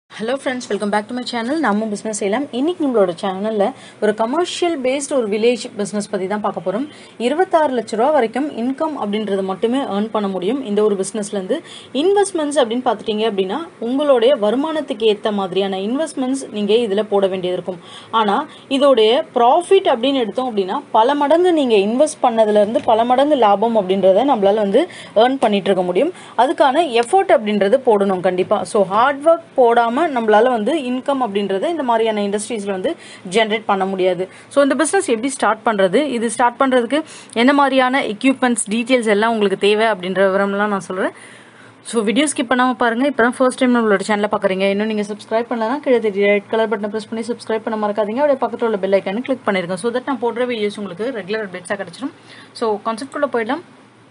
hello friends welcome back to my channel நம்ம business செய்யலாம் இன்னைக்கு நம்மளோட சேனலில் ஒரு கமர்ஷியல் பேஸ்டு ஒரு வில்லேஜ் பிஸ்னஸ் பற்றி தான் பார்க்க போகிறோம் இருபத்தாறு லட்ச ரூபா வரைக்கும் இன்கம் அப்படின்றது மட்டுமே ஏர்ன் பண்ண முடியும் இந்த ஒரு பிஸ்னஸ்லேருந்து இன்வெஸ்ட்மெண்ட்ஸ் அப்படின்னு பார்த்துட்டீங்க அப்படின்னா உங்களுடைய வருமானத்துக்கு ஏற்ற மாதிரியான இன்வெஸ்ட்மெண்ட்ஸ் நீங்கள் இதில் போட வேண்டியது இருக்கும் ஆனால் இதோடைய ப்ராஃபிட் அப்படின்னு எடுத்தோம் அப்படின்னா பல மடங்கு நீங்கள் இன்வெஸ்ட் பண்ணதுலேருந்து பல மடங்கு லாபம் அப்படின்றத நம்மளால் வந்து ஏர்ன் பண்ணிட்டு இருக்க முடியும் அதுக்கான எஃபோர்ட் அப்படின்றது போடணும் கண்டிப்பாக ஸோ ஹார்ட் ஒர்க் போடாமல் நம்மளால வந்து இன்கம் அப்படின்றத இந்த மாதிரியான இண்டஸ்ட்ரீஸில் வந்து ஜென்ரேட் பண்ண முடியாது ஸோ இந்த பிஸ்னஸ் எப்படி ஸ்டார்ட் பண்ணுறது இது ஸ்டார்ட் பண்ணுறதுக்கு என்ன மாதிரியான எக்யூப்மெண்ட்ஸ் டீட்டெயில்ஸ் எல்லாம் உங்களுக்கு தேவை அப்படின்ற விவரம்லாம் நான் சொல்கிறேன் ஸோ வீடியோ ஸ்கிப் பண்ணாமல் பாருங்கள் இப்போ தான் ஃபர்ஸ்ட் டைம் நம்மளோட சேனலை பார்க்குறீங்க இன்னும் நீங்கள் சப்ஸ்கிரைப் பண்ணலாம் கீழே தெரிய ரெட் கலர் பட்டன் ப்ரெஸ் பண்ணி சப்ஸ்கிரைப் பண்ண மறக்காதீங்க அப்படியே பக்கத்தில் உள்ள பெல் ஐக்கானு கிளிக் பண்ணிருங்க ஸோ தட் நான் போடுற வீடியோஸ் உங்களுக்கு ரெகுலர் அப்டேட்ஸாக கிடச்சிடும் ஸோ கான்செப்ட்குள்ளே போயிடலாம்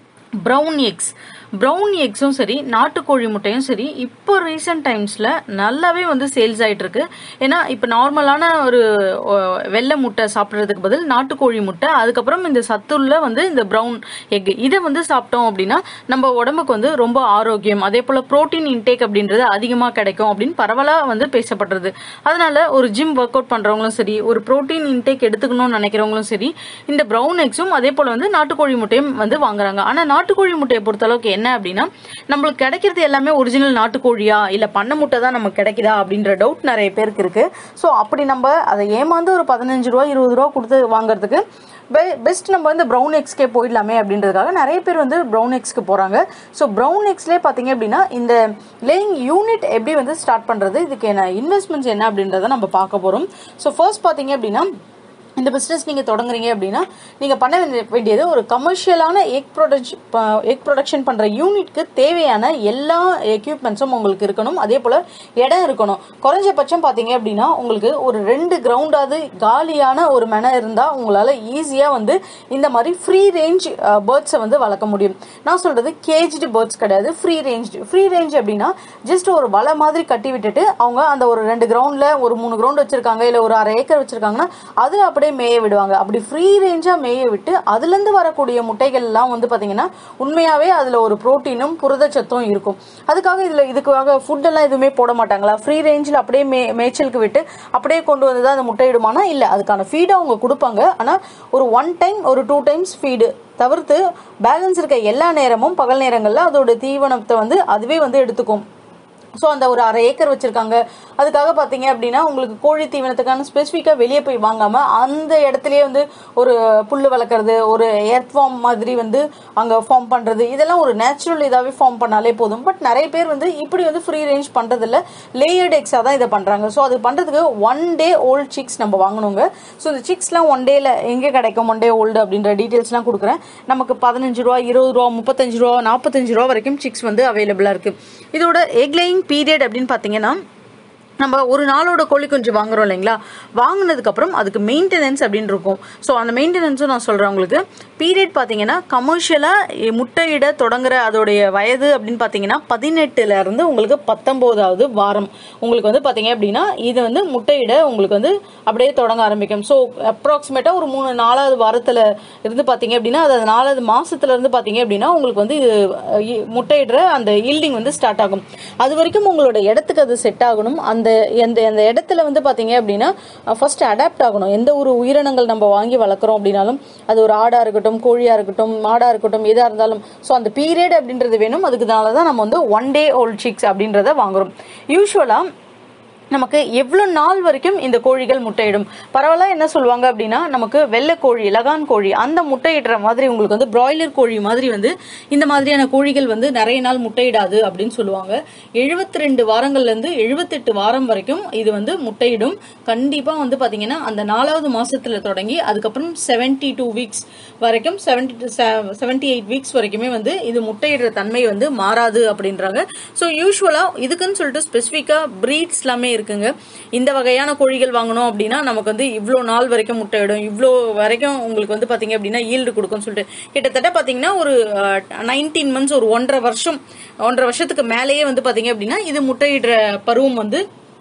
ப்ரௌன் எக்ஸ் ப்ரௌன் எக்ஸும் சரி நாட்டுக்கோழி முட்டையும் சரி இப்போ ரீசெண்ட் டைம்ஸில் நல்லாவே வந்து சேல்ஸ் ஆகிட்டு இருக்கு ஏன்னா இப்போ நார்மலான ஒரு அ, வெள்ளை முட்டை சாப்பிட்றதுக்கு பதில் நாட்டுக்கோழி முட்டை அதுக்கப்புறம் இந்த சத்துள்ள வந்து இந்த ப்ரௌன் எக் இதை வந்து சாப்பிட்டோம் அப்படின்னா நம்ம உடம்புக்கு வந்து ரொம்ப ஆரோக்கியம் அதே போல் ப்ரோட்டீன் இன்டேக் அப்படின்றது அதிகமாக கிடைக்கும் அப்படின்னு பரவலாக வந்து பேசப்படுறது அதனால ஒரு ஜிம் ஒர்க் அவுட் பண்ணுறவங்களும் சரி ஒரு ப்ரோட்டீன் இன்டேக் எடுத்துக்கணும்னு நினைக்கிறவங்களும் சரி இந்த ப்ரௌன் எக்ஸும் அதே போல் வந்து நாட்டுக்கோழி முட்டையும் வந்து வாங்குறாங்க ஆனால் நாட்டுக்கோழி முட்டையை பொறுத்தளவுக்கு என்ன அப்படின்னா நம்மளுக்கு கிடைக்கிறது எல்லாமே ஒரிஜினல் நாட்டுக்கோழியா இல்லை பண்ண முட்டை தான் நமக்கு கிடைக்குதா அப்படின்ற டவுட் நிறைய பேருக்கு இருக்கு ஸோ அப்படி நம்ம அதை ஏமாந்து ஒரு பதினஞ்சு ரூபா இருபது ரூபா கொடுத்து வாங்குறதுக்கு பெஸ்ட் நம்ம வந்து ப்ரௌன் எக்ஸ்க்கே போயிடலாமே அப்படின்றதுக்காக நிறைய பேர் வந்து ப்ரௌன் எக்ஸ்க்கு போகிறாங்க ஸோ ப்ரௌன் எக்ஸ்லேயே பார்த்தீங்க அப்படின்னா இந்த லேயிங் யூனிட் எப்படி வந்து ஸ்டார்ட் பண்ணுறது இதுக்கு என்ன இன்வெஸ்ட்மெண்ட்ஸ் என்ன அப்படின்றத நம்ம பார்க்க போகிறோம் ஸோ ஃபர்ஸ்ட் பார்த்தீங்க அப்படின்னா இந்த பிஸ்னஸ் நீங்கள் தொடங்குறீங்க அப்படின்னா நீங்கள் பண்ண வேண்டிய- வேண்டியது ஒரு கமர்ஷியலான எக் ப்ரொடக்ஷன் எக் ப்ரொடக்ஷன் பண்ணுற யூனிட்க்கு தேவையான எல்லா எக்யூப்மெண்ட்ஸும் உங்களுக்கு இருக்கணும் அதே போல் இடம் இருக்கணும் குறைஞ்சபட்சம் பார்த்தீங்க அப்படின்னா உங்களுக்கு ஒரு ரெண்டு கிரவுண்டாவது காலியான ஒரு மென இருந்தால் உங்களால் ஈஸியாக வந்து இந்த மாதிரி ஃப்ரீ ரேஞ்ச் பேர்ட்ஸை வந்து வளர்க்க முடியும் நான் சொல்கிறது கேஜ்டு பேர்ட்ஸ் கிடையாது ஃப்ரீ ரேஞ்ச் ஃப்ரீ ரேஞ்ச் அப்படின்னா ஜஸ்ட் ஒரு வலை மாதிரி கட்டி விட்டுட்டு அவங்க அந்த ஒரு ரெண்டு கிரவுண்டில் ஒரு மூணு கிரவுண்ட் வச்சிருக்காங்க இல்லை ஒரு அரை ஏக்கர் வச்சிருக்காங்கன்னா அதில் அப்படியே மேய விடுவாங்க அப்படி ஃப்ரீ ரேஞ்சாக மேய விட்டு அதுலேருந்து வரக்கூடிய முட்டைகள் எல்லாம் வந்து பார்த்தீங்கன்னா உண்மையாகவே அதில் ஒரு புரோட்டீனும் புரதச்சத்தும் இருக்கும் அதுக்காக இதில் இதுக்காக ஃபுட்டெல்லாம் எதுவுமே போட மாட்டாங்களா ஃப்ரீ ரேஞ்சில் அப்படியே மே மேய்ச்சலுக்கு விட்டு அப்படியே கொண்டு வந்து தான் அந்த முட்டையிடுமானா இல்லை அதுக்கான ஃபீடை அவங்க கொடுப்பாங்க ஆனால் ஒரு ஒன் டைம் ஒரு டூ டைம்ஸ் ஃபீடு தவிர்த்து பேலன்ஸ் இருக்க எல்லா நேரமும் பகல் நேரங்களில் அதோட தீவனத்தை வந்து அதுவே வந்து எடுத்துக்கும் ஸோ அந்த ஒரு அரை ஏக்கர் வச்சிருக்காங்க அதுக்காக பார்த்தீங்க அப்படின்னா உங்களுக்கு கோழி தீவனத்துக்கான ஸ்பெசிஃபிக்காக வெளியே போய் வாங்காம அந்த இடத்துலயே வந்து ஒரு புல் வளர்க்குறது ஒரு எர்த் ஃபார்ம் மாதிரி வந்து அங்கே ஃபார்ம் பண்ணுறது இதெல்லாம் ஒரு நேச்சுரல் இதாகவே ஃபார்ம் பண்ணாலே போதும் பட் நிறைய பேர் வந்து இப்படி வந்து ஃப்ரீ ரேஞ்ச் பண்ணுறதில்ல லேயர்டு எக்ஸாக தான் இதை பண்ணுறாங்க ஸோ அது பண்ணுறதுக்கு ஒன் டே ஓல்ட் சிக்ஸ் நம்ம வாங்கணுங்க ஸோ இந்த சிக்ஸ்லாம் ஒன் டேல எங்கே கிடைக்கும் ஒன் டே ஓல்டு அப்படின்ற டீட்டெயில்ஸ்லாம் கொடுக்குறேன் நமக்கு பதினஞ்சு ரூபா இருபது ரூபா முப்பத்தஞ்சு ரூபா நாற்பத்தஞ்சு ரூபா வரைக்கும் சிக்ஸ் வந்து அவைலபிளாக இருக்குது இதோட எக் லேயிங் பீரியட் அப்படின்னு பார்த்தீங்கன்னா நம்ம ஒரு நாளோட கோழி குஞ்சு வாங்குறோம் இல்லைங்களா வாங்கினதுக்கு அப்புறம் அதுக்கு மெயின்டெனன்ஸ் அப்படின்னு இருக்கும் ஸோ அந்த மெயின்டெனன்ஸும் நான் சொல்கிறேன் உங்களுக்கு பீரியட் பார்த்தீங்கன்னா கமர்ஷியலாக முட்டையிட தொடங்குற அதோடைய வயது அப்படின்னு பார்த்தீங்கன்னா பதினெட்டுல இருந்து உங்களுக்கு பத்தொம்போதாவது வாரம் உங்களுக்கு வந்து பார்த்தீங்க அப்படின்னா இது வந்து முட்டையிட உங்களுக்கு வந்து அப்படியே தொடங்க ஆரம்பிக்கும் ஸோ அப்ராக்சிமேட்டாக ஒரு மூணு நாலாவது வாரத்தில் இருந்து பார்த்தீங்க அப்படின்னா அது நாலாவது மாசத்துல இருந்து பார்த்தீங்க அப்படின்னா உங்களுக்கு வந்து இது அஹ், இ- முட்டையிடுற அந்த ஈல்டிங் வந்து ஸ்டார்ட் ஆகும் அது வரைக்கும் உங்களோட இடத்துக்கு அது செட் ஆகணும் அந்த அந்த அந்த இடத்துல வந்து பார்த்தீங்க அப்படின்னா ஃபர்ஸ்ட் அடாப்ட் ஆகணும் எந்த ஒரு உயிரினங்கள் நம்ம வாங்கி வளர்க்குறோம் அப்படின்னாலும் அது ஒரு ஆடா இருக்கட்டும் கோழியா இருக்கட்டும் மாடா இருக்கட்டும் எதா இருந்தாலும் ஸோ அந்த பீரியட் அப்படின்றது வேணும் அதுக்குனால தான் நம்ம வந்து ஒன் டே ஓல்ட் சிக்ஸ் அப்படின்றத வாங்குறோம் யூஸ்வலாக நமக்கு எவ்வளோ நாள் வரைக்கும் இந்த கோழிகள் முட்டையிடும் பரவாயில்ல என்ன சொல்லுவாங்க அப்படின்னா நமக்கு வெள்ளை கோழி லகான் கோழி அந்த முட்டையிடுற மாதிரி உங்களுக்கு வந்து பிராய்லர் கோழி மாதிரி வந்து இந்த மாதிரியான கோழிகள் வந்து நிறைய நாள் முட்டையிடாது அப்படின்னு சொல்லுவாங்க எழுபத்தி ரெண்டு வாரங்கள்லேருந்து எழுபத்தெட்டு வாரம் வரைக்கும் இது வந்து முட்டையிடும் கண்டிப்பாக வந்து பார்த்தீங்கன்னா அந்த நாலாவது மாசத்துல தொடங்கி அதுக்கப்புறம் செவன்டி டூ வீக்ஸ் வரைக்கும் செவன்டி செவன்டி எயிட் வீக்ஸ் வரைக்குமே வந்து இது முட்டையிடுற தன்மை வந்து மாறாது அப்படின்றாங்க ஸோ யூஸ்வலாக இதுக்குன்னு சொல்லிட்டு ஸ்பெசிஃபிக்காக ப்ரீட்ஸ் எல்லாமே இருக்குங்க இந்த வகையான கோழிகள் வாங்கணும் அப்படின்னா நமக்கு வந்து இவ்வளோ நாள் வரைக்கும் முட்டையிடும் இவ்வளோ வரைக்கும் உங்களுக்கு வந்து பார்த்தீங்க அப்படின்னா ஈல்டு கொடுக்கும்னு சொல்லிட்டு கிட்டத்தட்ட பார்த்தீங்கன்னா ஒரு நைன்டீன் மந்த்ஸ் ஒரு ஒன்றரை வருஷம் ஒன்றரை வருஷத்துக்கு மேலேயே வந்து பார்த்தீங்க அப்படின்னா இது முட்டையிடுற பருவம் வந்து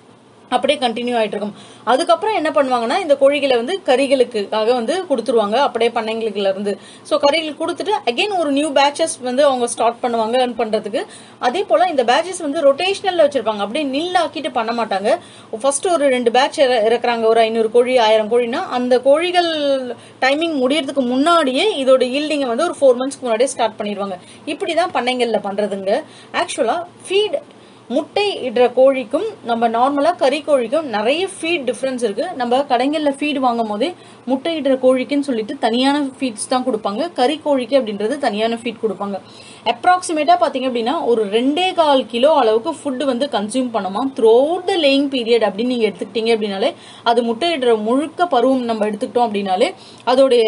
அப்படியே கண்டினியூ ஆயிட்டு இருக்கும் அதுக்கப்புறம் என்ன பண்ணுவாங்கன்னா இந்த கோழிகளை வந்து கறிகளுக்காக வந்து கொடுத்துருவாங்க அப்படியே பண்ணைங்களுக்குல இருந்து ஸோ கறிகளுக்கு கொடுத்துட்டு அகைன் ஒரு நியூ பேட்சஸ் வந்து அவங்க ஸ்டார்ட் பண்ணுவாங்க earn பண்றதுக்கு அதே போல இந்த பேட்சஸ் வந்து ரொட்டேஷனல்ல வச்சிருப்பாங்க அப்படியே நில்லாக்கிட்டு பண்ண மாட்டாங்க ஃபர்ஸ்ட் ஒரு ரெண்டு பேட்ச் இறக்குறாங்க ஒரு ஐநூறு கோழி ஆயிரம் கோழினா அந்த கோழிகள் டைமிங் முடியறதுக்கு முன்னாடியே இதோட ஈல்டிங்கை வந்து ஒரு ஃபோர் மந்த்ஸ்க்கு முன்னாடியே ஸ்டார்ட் பண்ணிடுவாங்க இப்படிதான் பண்ணைங்கள்ல பண்றதுங்க ஆக்சுவலா ஃபீட் முட்டை இடுற கோழிக்கும் நம்ம நார்மலா கறி கோழிக்கும் நிறைய ஃபீட் டிஃபரன்ஸ் இருக்கு நம்ம கடைகள்ல ஃபீட் வாங்கும் போதே முட்டை இடுற கோழிக்குன்னு சொல்லிட்டு தனியான ஃபீட்ஸ் தான் கொடுப்பாங்க கறி கோழிக்கு அப்படின்றது தனியான ஃபீட் கொடுப்பாங்க அப்ராக்சிமேட்டா பாத்தீங்க அப்படின்னா ஒரு ரெண்டே கால் கிலோ அளவுக்கு ஃபுட் வந்து கன்சியூம் பண்ணுமா த்ரூ த லேயிங் பீரியட் அப்படின்னு நீங்க எடுத்துக்கிட்டீங்க அப்படின்னாலே அது முட்டை இடுற முழுக்க பருவம் நம்ம எடுத்துக்கிட்டோம் அப்படின்னாலே அதோடைய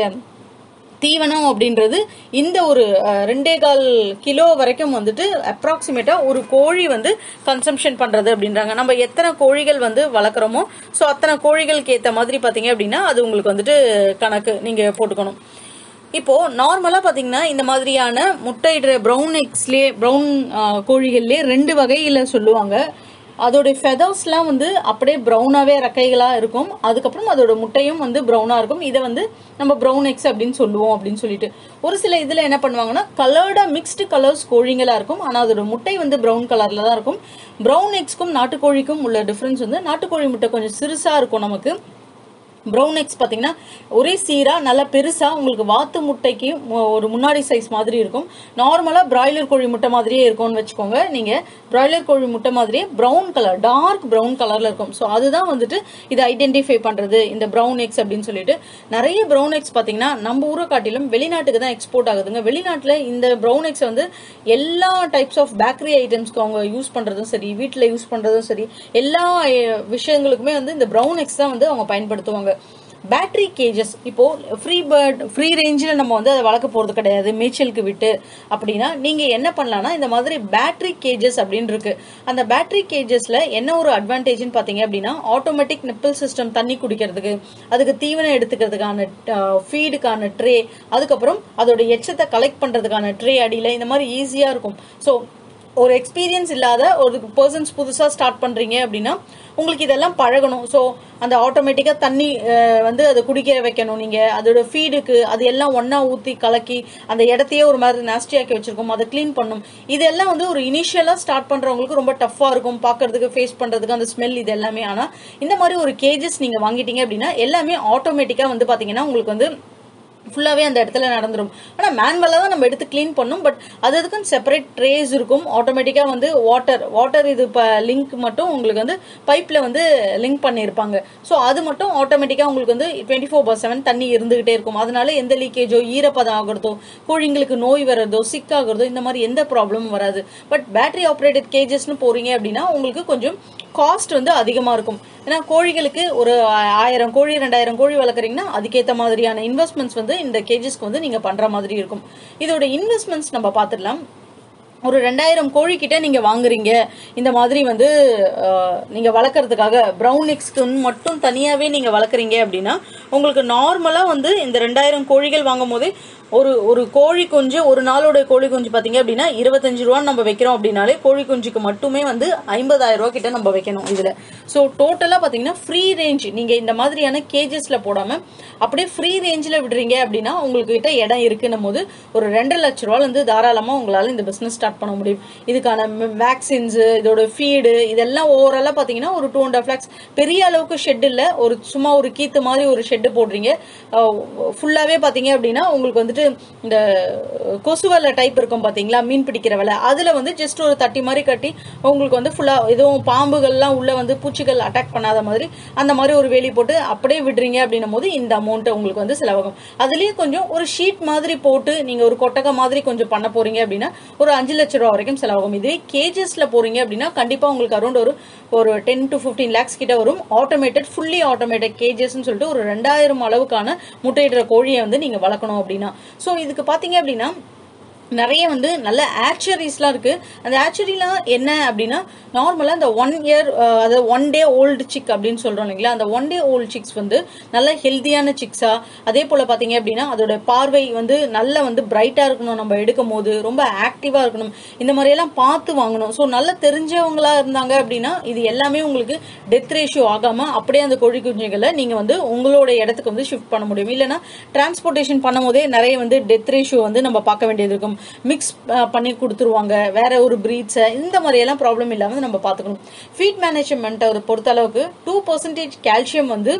தீவனம் அப்படின்றது இந்த ஒரு அஹ், ரெண்டே கால் கிலோ வரைக்கும் வந்துட்டு அப்ராக்சிமேட்டா ஒரு கோழி வந்து கன்சம்ஷன் பண்றது அப்படின்றாங்க நம்ம எத்தனை கோழிகள் வந்து வளர்க்குறோமோ ஸோ அத்தனை கோழிகளுக்கு ஏற்ற மாதிரி பார்த்தீங்க அப்படின்னா அது உங்களுக்கு வந்துட்டு கணக்கு நீங்க போட்டுக்கணும் இப்போ நார்மலா பாத்தீங்கன்னா இந்த மாதிரியான முட்டையிடுற ப்ரௌன் எக்ஸ்லயே ப்ரௌன் கோழிகள்லயே ரெண்டு வகையில சொல்லுவாங்க அதோட ஃபெதர்ஸ்லாம் வந்து அப்படியே ப்ரௌனாவே ரெக்கைகளா இருக்கும் அதுக்கப்புறம் அதோட முட்டையும் வந்து ப்ரௌனா இருக்கும் இதை வந்து நம்ம ப்ரௌன் எக்ஸ் அப்படின்னு சொல்லுவோம் அப்படின்னு சொல்லிட்டு ஒரு சில இதுல என்ன பண்ணுவாங்கன்னா கலர்டா மிக்ஸ்டு கலர்ஸ் கோழிங்களா இருக்கும் ஆனா அதோட முட்டை வந்து ப்ரௌன் கலர்ல தான் இருக்கும் ப்ரௌன் எக்ஸ்க்கும் நாட்டுக்கோழிக்கும் உள்ள டிஃபரன்ஸ் வந்து நாட்டுக்கோழி முட்டை கொஞ்சம் சிறுசா இருக்கும் நமக்கு ப்ரௌன் எக்ஸ் பார்த்தீங்கன்னா ஒரே சீரா நல்லா பெருசா உங்களுக்கு வாத்து முட்டைக்கு மு- ஒரு முன்னாடி சைஸ் மாதிரி இருக்கும் நார்மலா பிராய்லர் கோழி முட்டை மாதிரியே இருக்கும்னு வச்சுக்கோங்க நீங்க பிராய்லர் கோழி முட்டை மாதிரியே ப்ரௌன் கலர் டார்க் ப்ரௌன் கலர்ல இருக்கும் ஸோ அதுதான் வந்துட்டு இதை ஐடென்டிஃபை பண்றது இந்த ப்ரௌன் எக்ஸ் அப்படின்னு சொல்லிட்டு நிறைய ப்ரௌன் எக்ஸ் பார்த்தீங்கன்னா நம்ம ஊரை காட்டிலும் வெளிநாட்டுக்கு தான் எக்ஸ்போர்ட் ஆகுதுங்க வெளிநாட்டுல இந்த ப்ரௌன் எக்ஸ் வந்து எல்லா டைப்ஸ் ஆஃப் பேக்கரி ஐட்டம்ஸ்க்கு அவங்க யூஸ் பண்றதும் சரி வீட்டில் யூஸ் பண்றதும் சரி எல்லா அஹ், விஷயங்களுக்குமே வந்து இந்த ப்ரௌன் எக்ஸ் தான் வந்து அவங்க பயன்படுத்துவாங்க பேட்டரி கேஜஸ் இப்போ ஃப்ரீ பேர்ட் ஃப்ரீ ரேஞ்சில் நம்ம வந்து அதை வளர்க்க போறது கிடையாது மேய்ச்சலுக்கு விட்டு அப்படின்னா நீங்க என்ன பண்ணலாம்னா இந்த மாதிரி பேட்டரி கேஜஸ் அப்படின்னு இருக்கு அந்த பேட்டரி கேஜஸ்ல என்ன ஒரு அட்வான்டேஜ்னு பாத்தீங்க அப்படின்னா ஆட்டோமேட்டிக் நிப்பிள் சிஸ்டம் தண்ணி குடிக்கிறதுக்கு அதுக்கு தீவனம் எடுத்துக்கிறதுக்கான ஃபீடுக்கான ட்ரே அதுக்கப்புறம் அதோட எச்சத்தை கலெக்ட் பண்றதுக்கான ட்ரே அடியில இந்த மாதிரி ஈஸியா இருக்கும் ஸோ ஒரு எக்ஸ்பீரியன்ஸ் இல்லாத ஒரு பர்சன்ஸ் புதுசா ஸ்டார்ட் பண்றீங்க அப்படின்னா உங்களுக்கு இதெல்லாம் பழகணும் ஸோ அந்த ஆட்டோமேட்டிக்கா தண்ணி அஹ், வந்து அதை குடிக்க வைக்கணும் நீங்க அதோட ஃபீடுக்கு அது எல்லாம் ஒண்ணா ஊத்தி கலக்கி அந்த இடத்தையே ஒரு மாதிரி நாஸ்டியாக்கி வச்சிருக்கோம் அதை க்ளீன் பண்ணும் இதெல்லாம் வந்து ஒரு இனிஷியலா ஸ்டார்ட் பண்றவங்களுக்கு ரொம்ப டஃப்பா இருக்கும் பார்க்கிறதுக்கு ஃபேஸ் பண்றதுக்கு அந்த ஸ்மெல் இது எல்லாமே ஆனா இந்த மாதிரி ஒரு கேஜஸ் நீங்க வாங்கிட்டீங்க அப்படின்னா எல்லாமே ஆட்டோமேட்டிக்கா வந்து பாத்தீங்கன்னா உங்களுக்கு வந்து ஃபுல்லாவே அந்த இடத்துல நடந்துரும் ஆனா மேனுவலா தான் நம்ம எடுத்து க்ளீன் பண்ணும் பட் அது அதுக்கும் செப்பரேட் ட்ரேஸ் இருக்கும் ஆட்டோமேட்டிக்கா வந்து வாட்டர் வாட்டர் இது லிங்க் மட்டும் உங்களுக்கு வந்து பைப்ல வந்து லிங்க் பண்ணியிருப்பாங்க ஸோ அது மட்டும் ஆட்டோமேட்டிக்கா உங்களுக்கு வந்து டுவெண்ட்டி ஃபோர் பர் செவன் தண்ணி இருந்துகிட்டே இருக்கும் அதனால எந்த லீக்கேஜோ ஈரப்பதம் ஆகுறதோ கோழிங்களுக்கு நோய் வர்றதோ சிக் ஆகுறதோ இந்த மாதிரி எந்த ப்ராப்ளமும் வராது பட் பேட்டரி ஆப்ரேட்டட் கேஜஸ்னு போறீங்க அப்படின்னா உங்களுக்கு கொஞ்சம் காஸ்ட் வந்து அதிகமா இருக்கும் ஏன்னா கோழிகளுக்கு ஒரு ஆ- ஆயிரம் கோழி ரெண்டாயிரம் கோழி வளர்க்குறீங்கன்னா அதுக்கேற்ற மாதிரியான இன்வெஸ்ட்மெண்ட்ஸ் வந்து இந்த கேஜஸ்க்கு வந்து நீங்க பண்ற மாதிரி இருக்கும் இதோட இன்வெஸ்ட்மெண்ட்ஸ் நம்ம பார்த்துடலாம் ஒரு ரெண்டாயிரம் கோழி கிட்ட நீங்க வாங்குறீங்க இந்த மாதிரி வந்து அஹ், நீங்க வளர்க்கறதுக்காக ப்ரௌன் எக்ஸ்க்கு மட்டும் தனியாவே நீங்க வளர்க்குறீங்க அப்படின்னா உங்களுக்கு நார்மலா வந்து இந்த ரெண்டாயிரம் கோழிகள் வாங்கும் போதே ஒரு ஒரு கோழி குஞ்சு ஒரு நாளோட கோழி குஞ்சு பாத்தீங்க அப்படின்னா இருபத்தஞ்சு ரூபான்னு நம்ம வைக்கிறோம் அப்படின்னாலே கோழி குஞ்சுக்கு மட்டுமே வந்து ஐம்பதாயிரம் ரூபாய் கிட்ட நம்ம வைக்கணும் இதுல ஸோ டோட்டலா பாத்தீங்கன்னா ஃப்ரீ ரேஞ்ச் நீங்க இந்த மாதிரியான கேஜஸ்ல போடாம அப்படியே ஃப்ரீ ரேஞ்சில் விடுறீங்க அப்படின்னா உங்களுக்கு கிட்ட இடம் இருக்குன்னும் போது ஒரு ரெண்டரை லட்ச ரூபால இருந்து தாராளமா உங்களால இந்த பிசினஸ் ஸ்டார்ட் பண்ண முடியும் இதுக்கான வேக்சின்ஸ் இதோட ஃபீடு இதெல்லாம் ஓவராலா பாத்தீங்கன்னா ஒரு டூ அண்ட் ஹாஃப் லேக்ஸ் பெரிய அளவுக்கு ஷெட் இல்ல ஒரு சும்மா ஒரு கீத்து மாதிரி ஒரு ஷெட் போடுறீங்க ஃபுல்லாவே பாத்தீங்க அப்படின்னா உங்களுக்கு வந்துட்டு இந்த கொசு வலை டைப் இருக்கும் பாத்தீங்களா மீன் பிடிக்கிற வலை அதுல வந்து ஜஸ்ட் ஒரு தட்டி மாதிரி கட்டி உங்களுக்கு வந்து ஃபுல்லா எதுவும் பாம்புகள்லாம் உள்ள வந்து பூச்சிகள் அட்டாக் பண்ணாத மாதிரி அந்த மாதிரி ஒரு வேலி போட்டு அப்படியே விடுறீங்க அப்படின்னும் போது இந்த அமௌண்ட் உங்களுக்கு வந்து செலவாகும் அதுலயே கொஞ்சம் ஒரு ஷீட் மாதிரி போட்டு நீங்க ஒரு கொட்டகை மாதிரி கொஞ்சம் பண்ண போறீங்க அப்படின்னா ஒரு அஞ்சு லட்ச ரூபா வரைக்கும் செலவாகும் இதுவே கேஜஸ்ல போறீங்க அப்படின்னா கண்டிப்பா உங்களுக்கு அரௌண்ட் ஒரு ஒரு டென் டு ஃபிஃப்டீன் லேக்ஸ் கிட்ட வரும் ஆட்டோமேட்டட் ஃபுல்லி ஆட்டோமேட்டட் கேஜஸ்ன்னு சொல்லிட்டு ஒரு ரெண்டாயிரம் அளவுக்கான முட்டையிடுற கோழியை வந்து நீங்க வளர்க்கணும் அப்படின்னா ஸோ இதுக்கு பாத்தீங்க அப்படின்னா நிறைய வந்து நல்ல ஆக்சரிஸ்லாம் இருக்கு அந்த ஆக்சரிலாம் என்ன அப்படின்னா நார்மலாக இந்த ஒன் இயர் அதாவது ஒன் டே ஓல்டு சிக் அப்படின்னு சொல்றோம் இல்லைங்களா அந்த ஒன் டே ஓல்டு சிக்ஸ் வந்து நல்ல ஹெல்த்தியான சிக்ஸா அதே போல பாத்தீங்க அப்படின்னா அதோட பார்வை வந்து நல்ல வந்து பிரைட்டா இருக்கணும் நம்ம எடுக்கும் போது ரொம்ப ஆக்டிவா இருக்கணும் இந்த மாதிரி எல்லாம் பார்த்து வாங்கணும் ஸோ நல்ல தெரிஞ்சவங்களா இருந்தாங்க அப்படின்னா இது எல்லாமே உங்களுக்கு டெத் ரேஷியோ ஆகாம அப்படியே அந்த கோழி குஞ்சுகளை நீங்க வந்து உங்களோட இடத்துக்கு வந்து ஷிஃப்ட் பண்ண முடியும் இல்லைன்னா டிரான்ஸ்போர்ட்டேஷன் பண்ணும் போதே நிறைய வந்து டெத் ரேஷியோ வந்து நம்ம பார்க்க வேண்டியது இருக்கும் மிக்ஸ் பண்ணி கொடுத்துருவாங்க வேற ஒரு பிரீட்ஸை இந்த மாதிரி எல்லாம் ப்ராப்ளம் இல்லாம நம்ம பார்த்துக்கணும் ஃபீட் மேனேஜ்மெண்ட் பொறுத்த அளவுக்கு டூ பர்சன்டேஜ் கால்சியம் வந்து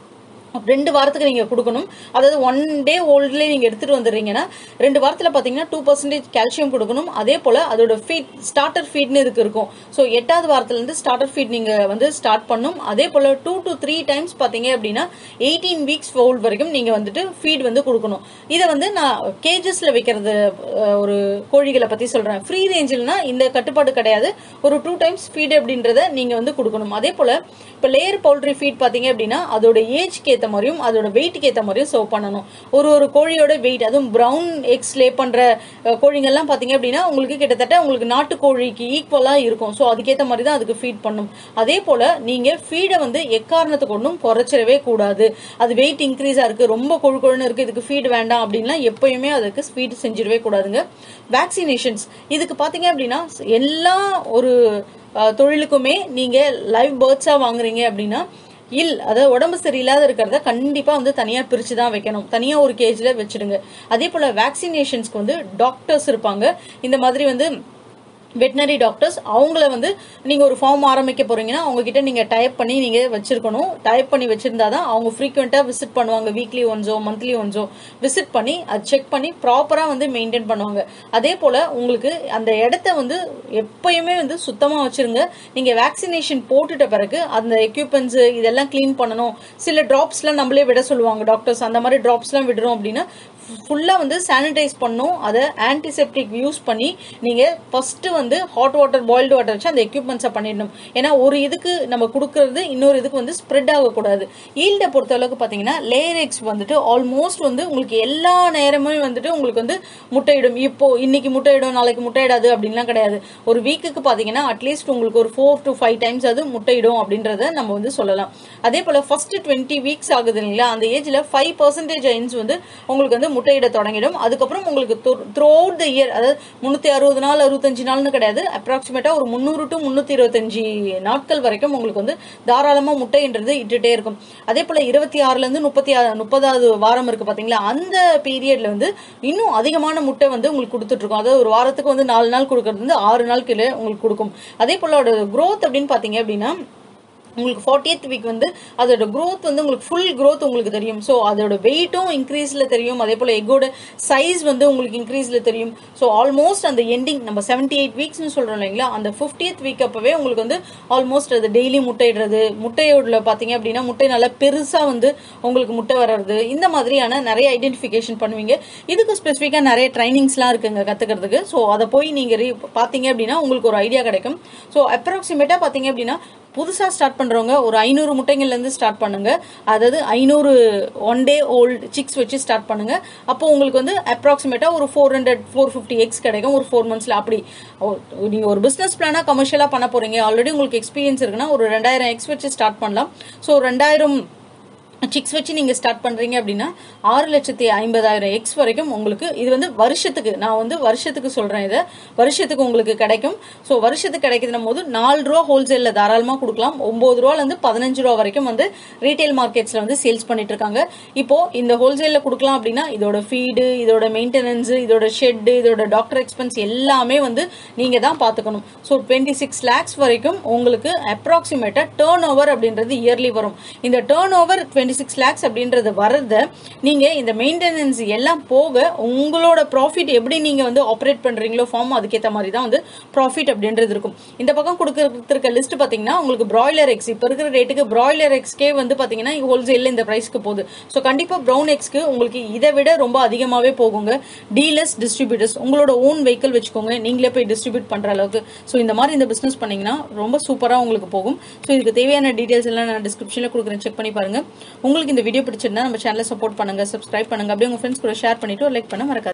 ரெண்டு வாரத்துக்கு நீங்க கொடுக்கணும் அதாவது ஒன் டே ஓல்ட்லேயே நீங்க எடுத்துட்டு வந்துடுறீங்கன்னா ரெண்டு வாரத்துல பாத்தீங்கன்னா டூ பர்சன்டேஜ் கால்சியம் கொடுக்கணும் அதே போல அதோட ஃபீட் ஸ்டார்டர் ஃபீட்னு இதுக்கு இருக்கும் ஸோ எட்டாவது வாரத்துல இருந்து ஸ்டார்டர் ஃபீட் நீங்க வந்து ஸ்டார்ட் பண்ணும் அதே போல டூ டு த்ரீ டைம்ஸ் பாத்தீங்க அப்படின்னா எயிட்டீன் வீக்ஸ் ஓல்ட் வரைக்கும் நீங்க வந்துட்டு ஃபீட் வந்து கொடுக்கணும் இதை வந்து நான் கேஜஸ்ல வைக்கிறது அஹ், ஒரு கோழிகளை பத்தி சொல்றேன் ஃப்ரீ ரேஞ்சில்னா இந்த கட்டுப்பாடு கிடையாது ஒரு டூ டைம்ஸ் ஃபீட் அப்படின்றத நீங்க வந்து கொடுக்கணும் அதே போல இப்போ லேயர் பவுல்ட்ரி ஃபீட் பாத்தீங்க அப்படின்னா அதோட ஏஜ்க்கு ஏத்த மாதிரியும் அதோட வெயிட்டுக்கு ஏத்த மாதிரியும் சர்வ் பண்ணணும் ஒரு ஒரு கோழியோட வெயிட் அதுவும் பிரவுன் எக்ஸ் லே பண்ற அஹ், கோழிங்கெல்லாம் பாத்தீங்க அப்படின்னா உங்களுக்கு கிட்டத்தட்ட உங்களுக்கு நாட்டு கோழிக்கு ஈக்குவலா இருக்கும் ஸோ அதுக்கேத்த மாதிரி தான் அதுக்கு ஃபீட் பண்ணும் அதே போல நீங்க ஃபீடை வந்து எக்காரணத்தை கொண்டும் குறைச்சிடவே கூடாது அது வெயிட் இன்க்ரீஸா இருக்கு ரொம்ப கொழு கொழுன்னு இருக்கு இதுக்கு ஃபீட் வேண்டாம் அப்படின்லாம் எப்பயுமே அதுக்கு ஃபீட் செஞ்சிடவே கூடாதுங்க வேக்சினேஷன்ஸ் இதுக்கு பாத்தீங்க அப்படின்னா எல்லா ஒரு அஹ், தொழிலுக்குமே நீங்க லைவ் பேர்ட்ஸா வாங்குறீங்க அப்படின்னா இல் அதாவது உடம்பு சரியில்லாத இருக்கிறத கண்டிப்பா வந்து தனியா பிரிச்சு தான் வைக்கணும் தனியா ஒரு கேஜ்ல வச்சிடுங்க அதே போல வேக்சினேஷன்ஸ்க்கு வந்து டாக்டர்ஸ் இருப்பாங்க இந்த மாதிரி வந்து வெட்டினரி டாக்டர்ஸ் அவங்கள வந்து நீங்க ஒரு ஃபார்ம் ஆரம்பிக்க போறீங்கன்னா அவங்க கிட்ட நீங்க டைப் பண்ணி நீங்க வச்சிருக்கணும் டைப் பண்ணி வச்சிருந்தா தான் அவங்க ஃப்ரீக்வெண்டா விசிட் பண்ணுவாங்க வீக்லி ஒன்ஸோ மந்த்லி ஒன்ஸோ விசிட் பண்ணி அது செக் பண்ணி ப்ராப்பரா வந்து மெயின்டைன் பண்ணுவாங்க அதே போல உங்களுக்கு அந்த இடத்த வந்து எப்பயுமே வந்து சுத்தமா வச்சிருங்க நீங்க வேக்சினேஷன் போட்டுட்ட பிறகு அந்த எக்யூப்மெண்ட்ஸ் இதெல்லாம் க்ளீன் பண்ணணும் சில டிராப்ஸ்லாம் நம்மளே விட சொல்லுவாங்க டாக்டர்ஸ் அந்த மாதிரி டிராப்ஸ்லாம் விடுறோம் அப்படின்னா ஃபுல்லா வந்து சானிடைஸ் பண்ணும் அதை ஆன்டிசெப்டிக் யூஸ் பண்ணி நீங்க ஃபர்ஸ்ட் வந்து ஹாட் வாட்டர் பாயில்டு வாட்டர் வச்சு அந்த எக்யூப்மெண்ட்ஸை பண்ணிடணும் ஏன்னா ஒரு இதுக்கு நம்ம கொடுக்கறது இன்னொரு இதுக்கு வந்து ஸ்ப்ரெட் ஆகக்கூடாது ஈல்டை பொறுத்த அளவுக்கு பாத்தீங்கன்னா லேயர் எக்ஸ் வந்துட்டு ஆல்மோஸ்ட் வந்து உங்களுக்கு எல்லா நேரமும் வந்துட்டு உங்களுக்கு வந்து முட்டையிடும் இப்போ இன்னைக்கு முட்டையிடும் நாளைக்கு முட்டையிடாது அப்படின்லாம் கிடையாது ஒரு வீக்குக்கு பாத்தீங்கன்னா அட்லீஸ்ட் உங்களுக்கு ஒரு ஃபோர் டு ஃபைவ் டைம்ஸ் அது முட்டையிடும் அப்படின்றத நம்ம வந்து சொல்லலாம் அதே போல ஃபர்ஸ்ட் டுவெண்ட்டி வீக்ஸ் ஆகுது இல்லைங்களா அந்த ஏஜ்ல ஃபைவ் பர்சன்டேஜ் ஐன்ஸ் வந்து உங்களுக்கு வந்து முட்டையிட தொடங்கிடும் அதுக்கப்புறம் உங்களுக்கு த்ரூ அவுட் த இயர் அதாவது முன்னூத்தி அறுபது நாள் அறுபத்தஞ்சு நாள்னு கிடையாது அப்ராக்சிமேட்டா ஒரு முந்நூறு டு முன்னூத்தி இருபத்தஞ்சு நாட்கள் வரைக்கும் உங்களுக்கு வந்து தாராளமா முட்டைன்றது இட்டுட்டே இருக்கும் அதே போல இருபத்தி ஆறுல இருந்து முப்பத்தி ஆறு முப்பதாவது வாரம் இருக்கு பாத்தீங்களா அந்த பீரியட்ல வந்து இன்னும் அதிகமான முட்டை வந்து உங்களுக்கு கொடுத்துட்டு இருக்கும் அதாவது ஒரு வாரத்துக்கு வந்து நாலு நாள் கொடுக்கறது வந்து ஆறு நாள் கீழே உங்களுக்கு கொடுக்கும் அதே போல growth அப்படின்னு பாத்தீங்க அப்படின்னா உங்களுக்கு 40th வீக் வந்து அதோட growth வந்து உங்களுக்கு ஃபுல் growth உங்களுக்கு தெரியும் ஸோ அதோட வெயிட்டும் இன்க்ரீஸ்ல தெரியும் அதே போல எக்கோட சைஸ் வந்து உங்களுக்கு இன்க்ரீஸ்ல தெரியும் ஸோ ஆல்மோஸ்ட் அந்த எண்டிங் நம்ம செவன்டி எயிட் வீக்ஸ்னு சொல்றோம் இல்லைங்களா அந்த 50th வீக் அப்பவே உங்களுக்கு வந்து ஆல்மோஸ்ட் அது டெய்லி முட்டையிடுறது முட்டையோட பாத்தீங்க அப்படின்னா முட்டை நல்லா பெருசா வந்து உங்களுக்கு முட்டை வர்றது இந்த மாதிரியான நிறைய ஐடென்டிஃபிகேஷன் பண்ணுவீங்க இதுக்கு ஸ்பெசிஃபிக்கா நிறைய ட்ரைனிங்ஸ்லாம் இருக்குங்க கத்துக்கிறதுக்கு ஸோ அதை போய் நீங்க re- பாத்தீங்க அப்படின்னா உங்களுக்கு ஒரு ஐடியா கிடைக்கும் ஸோ அப்ராக்சிமேட்டா பாத்தீங்க அப்படின்னா புதுசா ஸ்டார்ட் பண்றவங்க ஒரு ஐநூறு முட்டைங்கள்ல இருந்து ஸ்டார்ட் பண்ணுங்க அதாவது ஐநூறு ஒன் டே ஓல்டு சிக்ஸ் வச்சு ஸ்டார்ட் பண்ணுங்க அப்போ உங்களுக்கு வந்து அப்ராக்சிமேட்டா ஒரு four hundred four fifty eggs கிடைக்கும் ஒரு ஃபோர் மந்த்ஸ்ல அப்படி ஓ- நீங்க ஒரு பிசினஸ் பிளானா கமர்ஷியலா பண்ண போறீங்க ஆல்ரெடி உங்களுக்கு எக்ஸ்பீரியன்ஸ் இருக்குன்னா ஒரு ரெண்டாயிரம் எக்ஸ் வச்சு ஸ்டார்ட் பண்ணலாம் ஸோ ரெண்டாயிரம் சிக்ஸ் வச்சு நீங்க ஸ்டார்ட் பண்றீங்க அப்படின்னா ஆறு லட்சத்தி ஐம்பதாயிரம் எக்ஸ் வரைக்கும் உங்களுக்கு இது வந்து வருஷத்துக்கு நான் வந்து வருஷத்துக்கு சொல்றேன் இதை வருஷத்துக்கு உங்களுக்கு கிடைக்கும் ஸோ வருஷத்துக்கு கிடைக்குதுன்னும் போது நாலு ரூபா ஹோல்சேல்ல தாராளமா கொடுக்கலாம் ஒன்பது ரூபால இருந்து பதினஞ்சு ரூபா வரைக்கும் வந்து ரீட்டைல் மார்க்கெட்ஸ்ல வந்து சேல்ஸ் பண்ணிட்டு இருக்காங்க இப்போ இந்த ஹோல்சேல்ல கொடுக்கலாம் அப்படின்னா இதோட ஃபீடு இதோட மெயின்டெனன்ஸ் இதோட ஷெட் இதோட டாக்டர் எக்ஸ்பென்ஸ் எல்லாமே வந்து நீங்க தான் பாத்துக்கணும் ஸோ டுவெண்ட்டி சிக்ஸ் லேக்ஸ் வரைக்கும் உங்களுக்கு அப்ராக்சிமேட்டா டேர்ன் ஓவர் அப்படின்றது இயர்லி வரும் இந்த turnover twenty six lakhs அப்படின்றது வரத நீங்க இந்த மெயின்டெனன்ஸ் எல்லாம் போக உங்களோட ப்ராஃபிட் எப்படி நீங்க வந்து ஆப்ரேட் பண்றீங்களோ ஃபார்ம் அதுக்கேற்ற மாதிரி தான் வந்து ப்ராஃபிட் அப்படின்றது இருக்கும் இந்த பக்கம் கொடுக்கறதுக்கு லிஸ்ட் பாத்தீங்கன்னா உங்களுக்கு பிராய்லர் எக்ஸ் இப்போ இருக்கிற ரேட்டுக்கு பிராய்லர் எக்ஸ்க்கே வந்து பாத்தீங்கன்னா ஹோல்சேல்ல இந்த பிரைஸ்க்கு போகுது ஸோ கண்டிப்பா ப்ரௌன் எக்ஸ்க்கு உங்களுக்கு இதை விட ரொம்ப அதிகமாவே போகுங்க டீலர்ஸ் டிஸ்ட்ரிபியூட்டர்ஸ் உங்களோட ஓன் வெஹிக்கிள் வச்சுக்கோங்க நீங்களே போய் டிஸ்ட்ரிபியூட் பண்ற அளவுக்கு ஸோ இந்த மாதிரி இந்த பிசினஸ் பண்ணீங்கன்னா ரொம்ப சூப்பரா உங்களுக்கு போகும் ஸோ இதுக்கு தேவையான டீடைல்ஸ் எல்லாம் நான் டிஸ்கிரிப்ஷன்ல கொடுக்குறேன் செக் பண்ணி பாருங்க உங்களுக்கு இந்த வீடியோ பிடிச்சிருந்தா நம்ம சேனலை சப்போர்ட் பண்ணுங்க சப்ஸ்கிரைப் பண்ணுங்க அப்படியே உங்க ஃப்ரெண்ட்ஸ் கூட ஷேர் பண்ணிட்டு லைக் பண்ண மறக்காது